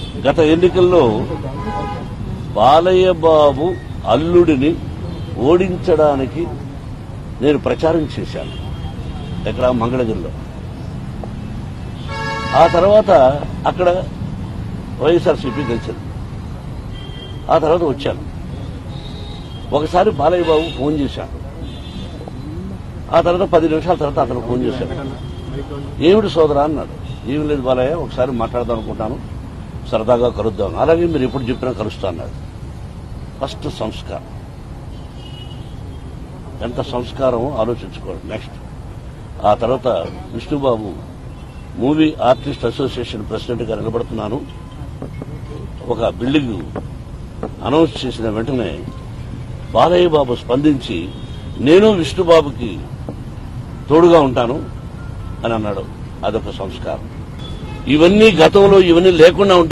గత ఎన్నికల్లో బాలయ్య బాబు అల్లుడిని ఓడించడానికి నేను ప్రచారం చేశాను ఎక్కడ మంగళగిరిలో ఆ తర్వాత అక్కడ వైఎస్ఆర్సీపీ గెలిచింది ఆ తర్వాత వచ్చాను ఒకసారి బాలయ్య బాబు ఫోన్ చేశాను ఆ తర్వాత పది నిమిషాల తర్వాత అతను ఫోన్ చేశాడు ఏమిటి సోదరా అన్నాడు ఏమి లేదు బాలయ్య ఒకసారి మాట్లాడదాం అనుకుంటాను సరదాగా కలుద్దాం అలాగే మీరు ఎప్పుడు చెప్పినా కలుస్తా అన్నాడు ఫస్ట్ సంస్కారం ఎంత సంస్కారం ఆలోచించుకోండి నెక్స్ట్ ఆ తర్వాత Vishnubabu movie artist association president గా నిలబడుతున్నాను ఒక బిల్డింగ్ అనౌన్స్ చేసిన వెంటనే బాలయ్య బాబు స్పందించి నేను విష్ణుబాబుకి తోడుగా ఉంటాను అని అన్నాడు అదొక సంస్కారం ఇవన్నీ గతంలో ఇవన్నీ లేకుండా ఉంటే